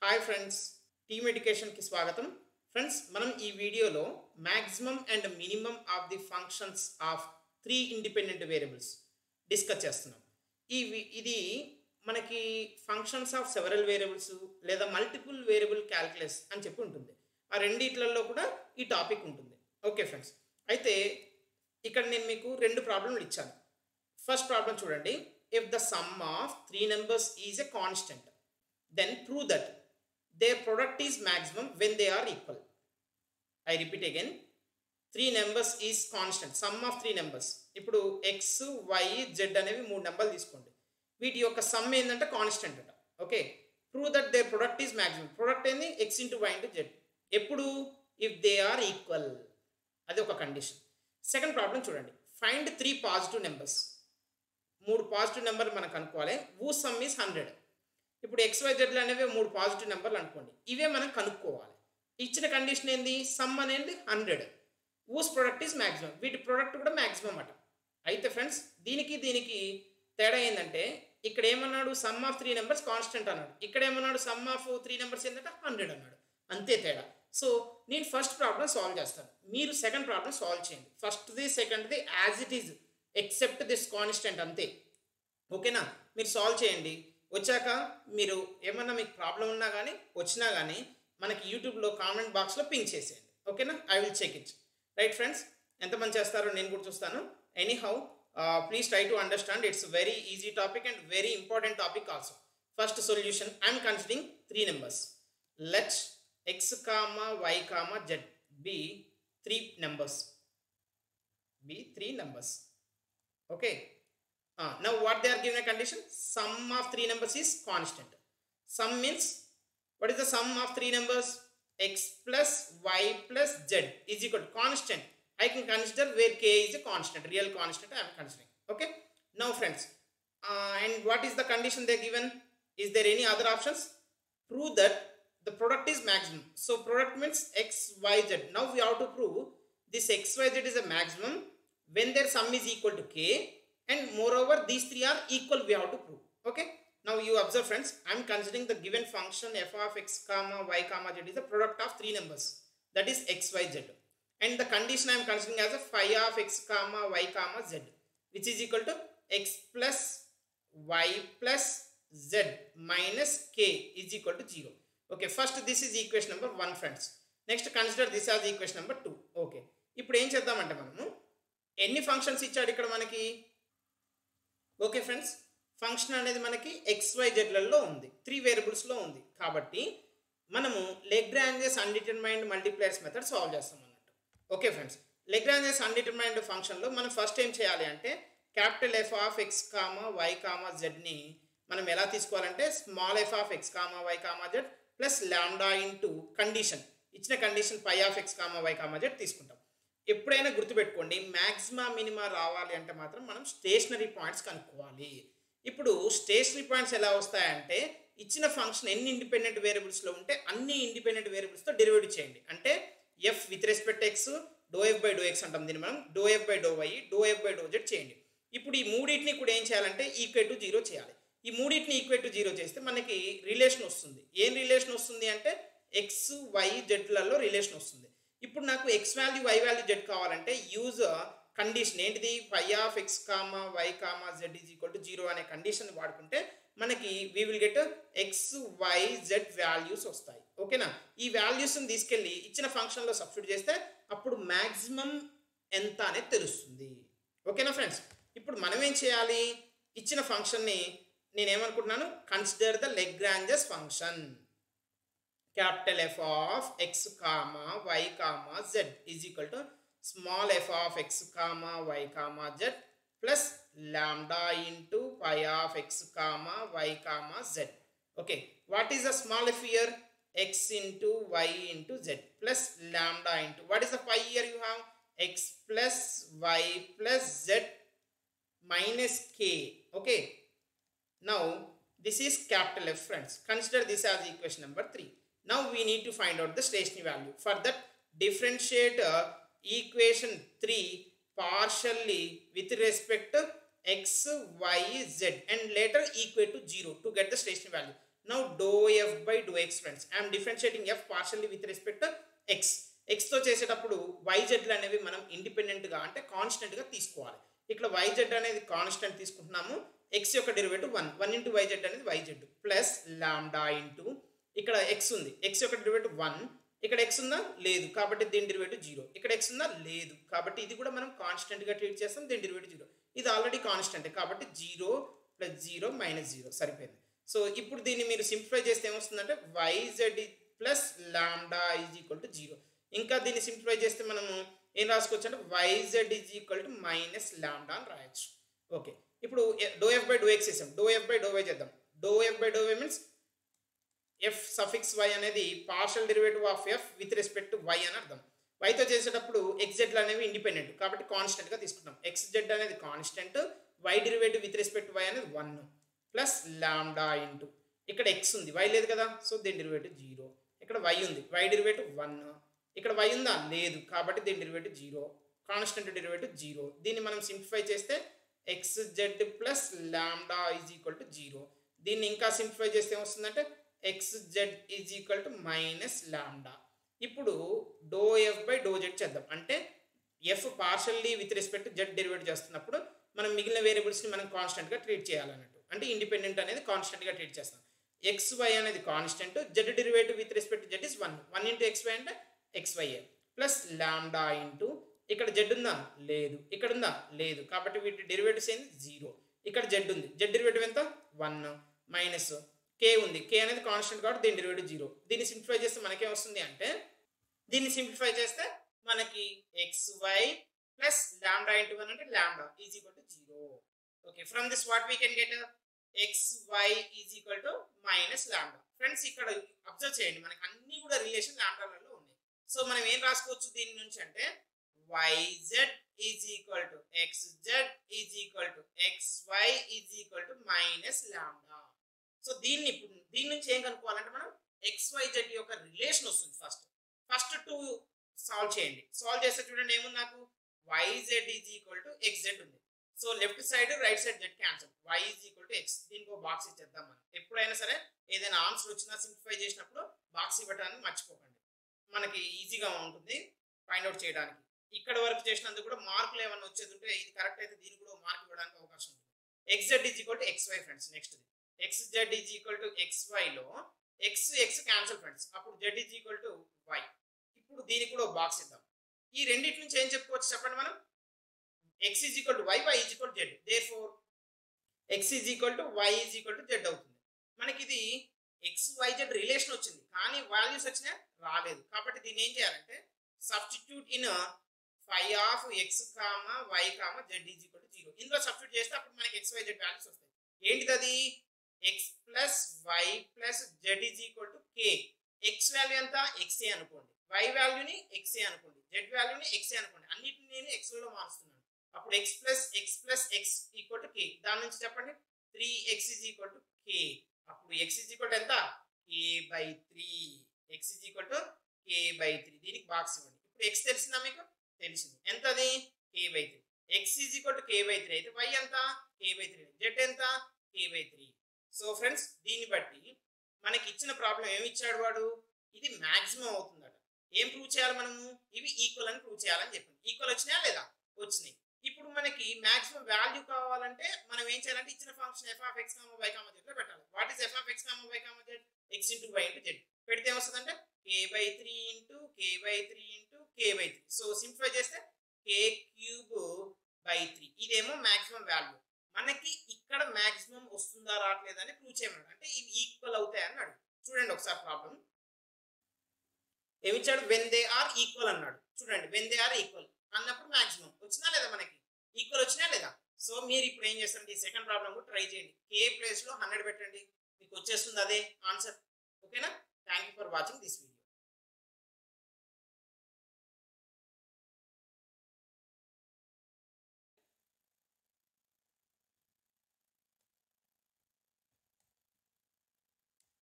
Hi friends team ఎడ్యుకేషన్కి స్వాగతం friends మనం ఈ వీడియోలో maximum and minimum of the functions of three independent variables discuss చేస్తున్నాం ఈ వి- ఇది మనకి ఫంక్షన్స్ ఆఫ్ సెవరల్ వేరియబుల్స్ లేదా మల్టిపుల్ వేరియబుల్ క్యాల్కులస్ అని చెప్పి ఉంటుంది ఆ రెండిట్లలో కూడా ఈ టాపిక్ ఉంటుంది ఓకే ఫ్రెండ్స్ అయితే ఇక్కడ నేను మీకు రెండు ప్రాబ్లంలు ఇచ్చాను ఫస్ట్ ప్రాబ్లం చూడండి if the sum of three numbers is a constant then prove that their product is maximum when they are equal. I repeat again, three numbers is constant sum of three numbers ఇప్పుడు X Y Z అనేవి మూడు నెంబర్లు తీసుకోండి వీటి యొక్క some ఏంటంటే constant అట okay prove that their product is maximum product ఏంది X into why into Z ఎప్పుడు ఇఫ్ దే ఆర్ ఈక్వల్ అది ఒక కండిషన్ సెకండ్ ప్రాబ్లం చూడండి ఫైండ్ త్రీ పాజిటివ్ నెంబర్స్ మూడు పాజిటివ్ నెంబర్లు మనకు అనుకోవాలి ఊ సమ్ ఈజ్ హండ్రెడ్ ఇప్పుడు ఎక్స్వైజెడ్లు అనేవి మూడు పాజిటివ్ నెంబర్లు అనుకోండి ఇవే మనం కనుక్కోవాలి ఇచ్చిన కండిషన్ ఏంది సమ్ అనేది హండ్రెడ్ ఊస్ ప్రొడక్ట్ ఈజ్ మ్యాక్సిమం వీటి ప్రొడక్ట్ కూడా మ్యాక్సిమం అట అయితే ఫ్రెండ్స్ దీనికి దీనికి తేడా ఏంటంటే ఇక్కడ ఏమన్నాడు sum of three numbers constant అన్నాడు ఇక్కడ ఏమన్నాడు సమ్ ఆఫ్ త్రీ నెంబర్స్ ఏంటంటే హండ్రెడ్ అన్నాడు అంతే తేడా సో నేను ఫస్ట్ ప్రాబ్లం సాల్వ్ చేస్తాను మీరు సెకండ్ ప్రాబ్లం సాల్వ్ చేయండి ఫస్ట్ది సెకండ్ది as it is except this constant అంతే ఓకేనా మీరు సాల్వ్ చేయండి వచ్చాక మీరు ఏమన్నా మీకు ప్రాబ్లం ఉన్నా కానీ వచ్చినా కానీ మనకి యూట్యూబ్లో కామెంట్ బాక్స్లో పింక్ చేసేయండి ఓకేనా I will check it right friends ఎంతమంది చేస్తారో నేను కూడా చూస్తాను anyhow please try to understand it's very easy topic and very important topic also first solution I'm considering three numbers let X comma Y comma Z be three numbers be three numbers okay Uh, now what they are given a condition sum of three numbers is constant sum means what is the sum of three numbers x plus y plus z is equal to constant i can consider where k is a constant real constant i am considering okay now friends uh, and what is the condition they are given is there any other options prove that the product is maximum so product means x y z now we have to prove this x y z is a maximum when their sum is equal to k and moreover these three are equal we have to prove okay now you observe friends i am considering the given function f of x comma y comma z is the product of three numbers that is x y z and the condition i am considering as a phi of x comma y comma z which is equal to x plus y plus z minus k is equal to 0 okay first this is equation number 1 friends next consider this as equation number 2 okay ఇప్పుడు ఏం చేద్దామంటే మనము ఎన్ని functions ఇచ్చాడు ఇక్కడ మనకి okay friends function అనేది మనకి ఎక్స్వై జెడ్లలో ఉంది త్రీ వేరియబుల్స్లో ఉంది కాబట్టి మనము Lagrange's undetermined multipliers method solve చేస్తాం అన్నట్టు ఓకే ఫ్రెండ్స్ లెగ్రాంజెస్ అన్డిటర్మైన్డ్ ఫంక్షన్లో మనం ఫస్ట్ ఏం చేయాలి అంటే capital F of X comma Y comma జెడ్ని మనం ఎలా తీసుకోవాలంటే small F of X comma Y comma Z plus lambda into condition ఇచ్చిన condition phi of X comma Y comma Z తీసుకుంటాం ఎప్పుడైనా గుర్తుపెట్టుకోండి మ్యాక్సిమా మినిమా రావాలి అంటే మాత్రం మనం స్టేషనరీ పాయింట్స్ కనుక్కోవాలి ఇప్పుడు స్టేషనరీ పాయింట్స్ ఎలా వస్తాయంటే ఇచ్చిన ఫంక్షన్ ఎన్ని ఇండిపెండెంట్ వేరియబుల్స్లో ఉంటే అన్ని ఇండిపెండెంట్ వేరియబుల్స్తో డెరివేటివ్ చేయండి అంటే F with respect X do F by do X అంటాం దీన్ని మనం do F by do Y do F by do Z చేయండి ఇప్పుడు ఈ మూడింటిని కూడా ఏం చేయాలంటే ఈక్వల్ టు జీరో చేయాలి ఈ మూడింటిని ఈక్వల్ టు జీరో చేస్తే మనకి రిలేషన్ వస్తుంది ఏం రిలేషన్ వస్తుంది అంటే ఎక్స్ వై జెడ్లలో రిలేషన్ వస్తుంది ఇప్పుడు నాకు X value Y value Z కావాలంటే యూజ్ కండిషన్ ఏంటిది phi of X comma Y comma Z is equal to zero అనే కండిషన్ వాడుకుంటే మనకి we will get X Y Z values వస్తాయి ఓకేనా ఈ వాల్యూస్ని తీసుకెళ్ళి ఇచ్చిన ఫంక్షన్లో సబ్స్టిట్యూట్ చేస్తే అప్పుడు మ్యాక్సిమం ఎంత అనేది తెలుస్తుంది ఓకేనా ఫ్రెండ్స్ ఇప్పుడు మనం ఏం చేయాలి ఇచ్చిన ఫంక్షన్ని నేనేమనుకుంటున్నాను consider the Lagrange's function capital F of x comma y comma z is equal to small f of x comma y comma z plus lambda into pi of x comma y comma z. Okay, what is the small f here? x into y into z plus lambda into what is the pi here you have x plus y plus z minus k. Okay, now this is capital F friends. Consider this as equation number 3. Now we need to find out the stationary value. For that differentiate uh, equation 3 partially with respect to x, y, z and later equate to 0 to get the stationary value. Now do F by do X friends I'm differentiating F partially with respect X ఎక్స్తో చేసేటప్పుడు వైజెడ్లు అనేవి మనం ఇండిపెండెంట్గా అంటే కాన్స్టెంట్గా తీసుకోవాలి ఇక్కడ వైజెడ్ అనేది కాన్స్టెంట్ తీసుకుంటున్నాము ఎక్స్ యొక్క derivative one one into YZ అనేది వైజెడ్ ప్లస్ లాండా ఇంటూ ఇక్కడ ఎక్స్ ఉంది ఎక్స్ యొక్క డెరివేటివ్ వన్ ఇక్కడ ఎక్స్ ఉందా లేదు కాబట్టి దీని డెరివేటివ్ జీరో ఇక్కడ ఎక్స్ ఉందా లేదు కాబట్టి ఇది కూడా మనం కాన్స్టెంట్గా ట్రీట్ చేస్తాం దీని డెరివేటివ్ జీరో ఇది ఆల్రెడీ కాన్స్టెంట్ కాబట్టి zero plus zero minus zero సరిపోయింది సో ఇప్పుడు దీన్ని మీరు సింప్లిఫై చేస్తే ఏమొస్తుందంటే YZ plus lambda is equal to zero ఇంకా దీన్ని సింప్లిఫై చేస్తే మనము ఏం రాసుకోవచ్చు అంటే YZ is equal to minus lambda అని రాయొచ్చు ఓకే ఇప్పుడు do F by do X చేసాం do F by do Y చేద్దాం do F by do Y means F suffix Y అనేది partial derivative of F with respect to Y అని అర్థం వైతో చేసేటప్పుడు ఎక్స్జెడ్లు అనేవి ఇండిపెండెంట్ కాబట్టి కాన్స్టెంట్గా తీసుకుంటాం ఎక్స్జెడ్ అనేది constant Y derivative with respect Y అనేది వన్ ప్లస్ లాండా ఇంటూ ఇక్కడ ఎక్స్ ఉంది వై లేదు కదా సో దీని డెరివేటివ్ జీరో ఇక్కడ వై ఉంది వై డెరివేటివ్ వన్ ఇక్కడ వై ఉందా లేదు కాబట్టి దీని derivative zero constant derivative zero దీన్ని మనం సింప్లిఫై చేస్తే X Z plus lambda is equal to zero దీన్ని ఇంకా సింప్లిఫై చేస్తే ఏమొస్తుందంటే X Z is equal to minus lambda ఇప్పుడు do F by do Z చేద్దాం అంటే F partially with respect Z derivate చేస్తున్నప్పుడు మనం మిగిలిన వేరియబుల్స్ని మనం కాన్స్టెంట్గా ట్రీట్ చేయాలన్నట్టు అంటే ఇండిపెండెంట్ అనేది కాన్స్టెంట్గా ట్రీట్ చేస్తాం ఎక్స్ వై అనేది constant Z derivative with respect Z is one one into X Y అంటే ఎక్స్ వైఏ ప్లస్ లాండా ఇంటూ ఇక్కడ జెడ్ ఉందా లేదు ఇక్కడ ఉందా లేదు కాబట్టి వీటి డెరివేటివ్స్ ఏంది జీరో ఇక్కడ జెడ్ ఉంది జెడ్ డెరివేటివ్ ఎంత వన్ మైనస్ కే ఉంది కే అనేది కాన్స్టెంట్ కాబట్టి దీని డెరివేటివ్ జీరో దీన్ని సింప్లిఫై చేస్తే మనకేం వస్తుంది అంటే దీన్ని సింప్లిఫై చేస్తే మనకి X Y plus lambda into one అంటే lambda is equal to zero okay from this what we can get X Y is equal to minus lambda friends ఇక్కడ అబ్జర్వ్ చేయండి మనకి అన్ని కూడా రిలేషన్ లాండాలలో ఉన్నాయి సో మనం ఏం రాసుకోవచ్చు దీని నుంచి అంటే YZ is equal to X Z is equal to X Y is equal to minus lambda so దీన్ని ఇప్పుడు దీని నుంచి ఏం కనుక్కోవాలంటే మనం ఎక్స్ వై జెడ్ యొక్క రిలేషన్ వస్తుంది ఫస్ట్ ఫస్ట్ టూ సాల్వ్ చేయండి సాల్వ్ చేస్తే చూడండి ఏముంది నాకు YZ is equal to X Z ఉంది so left side right side Z cancel Y is equal to X దీనికి ఒక బాక్స్ ఇచ్చేద్దాం మనం ఎప్పుడైనా సరే ఏదైనా ఆన్సర్ వచ్చినా సింప్లిఫై చేసినప్పుడు బాక్స్ ఇవ్వటాన్ని మర్చిపోకండి మనకి ఈజీగా ఉంటుంది ఫైండ్ అవుట్ చేయడానికి ఇక్కడ వరకు చేసినందుకు కూడా మార్కులు ఏమైనా వచ్చేది ఉంటే ఇది కరెక్ట్ అయితే దీనికి కూడా మార్క్ ఇవ్వడానికి అవకాశం ఉంది X Z is equal to X Y friends next X Z is equal to X వైలో ఎక్స్ ఎక్స్ క్యాన్సల్ ఫ్రెండ్స్ అప్పుడు Z is equal to Y ఇప్పుడు దీనికి కూడా ఒక బాక్స్ ఇద్దాం ఈ రెండింటి నుంచి ఏం చెప్పుకోవచ్చు చెప్పండి మనం X is equal to Y Y is equal to Z therefore X is equal to Y is equal to Z అవుతుంది మనకి ఇది ఎక్స్ వై జెడ్ రిలేషన్ వచ్చింది కానీ వాల్యూస్ వచ్చినా రాలేదు కాబట్టి దీన్ని ఏం చేయాలంటే substitute in phi of X comma why comma Z is equal to zero ఇందులో సబ్స్టిట్యూట్ చేస్తే అప్పుడు మనకి ఎక్స్ వై జెడ్ వాల్యూస్ వస్తాయి ఏంటిది అది X plus Y plus Z is equal to K X value ఎంత ఎక్సే అనుకోండి వై వాల్యూని ఎక్సే అనుకోండి జెడ్ వాల్యూని ఎక్సే అనుకోండి అన్నిటిని నేను ఎక్స్లో మారుస్తున్నాను అప్పుడు X plus X plus X equal to K దాని నుంచి చెప్పండి three X is equal to K అప్పుడు ఎక్స్ ఈజ్ ఈక్వల్ టు ఎంత K by three X is equal to K by three దీనికి బాక్స్ ఇవ్వండి ఇప్పుడు ఎక్స్ తెలిసిందా మీకు తెలిసింది ఎంత అది K by three X is equal to K by three అయితే వై ఎంత కే బై త్రీ జెడ్ ఎంత K by three so friends దీన్ని బట్టి మనకి ఇచ్చిన ప్రాబ్లం ఏమి ఇచ్చాడు వాడు ఇది మాక్సిమం అవుతుందట ఏం ప్రూవ్ చేయాలి మనము ఇవి ఈక్వల్ అని ప్రూవ్ చేయాలని చెప్పింది ఈక్వల్ వచ్చినాయా లేదా వచ్చినాయి ఇప్పుడు మనకి మాక్సిమం వాల్యూ కావాలంటే మనం ఏం చేయాలంటే ఇచ్చిన function f of X comma why comma z లో పెట్టాలి what is f of X comma why comma z x into why into z పెడితే ఏమొస్తుందంటే k by three into k by three into k by three so simplify చేస్తే k cube by three ఇదేమో maximum value మనకి ఇక్కడ maximum వస్తుందా రావట్లేదని prove చేయమన్నాడు అంటే ఇవి ఈక్వల్ అవుతాయి అన్నాడు చూడండి ఒకసారి ప్రాబ్లం ఏమిచ్చాడు వెన్ దే ఆర్ ఈక్వల్ అన్నాడు చూడండి వెన్ దే ఆర్ ఈక్వల్ అన్నప్పుడు మాక్సిమం వచ్చినా లేదా మనకి ఈక్వల్ వచ్చినా లేదా సో మీరు ఇప్పుడు ఏం చేస్తారంటే ఈ సెకండ్ ప్రాబ్లం కూడా ట్రై చేయండి కే ప్లేస్లో హండ్రెడ్ పెట్టండి మీకు వచ్చేస్తుంది అదే ఆన్సర్ ఓకేనా thank you for watching this video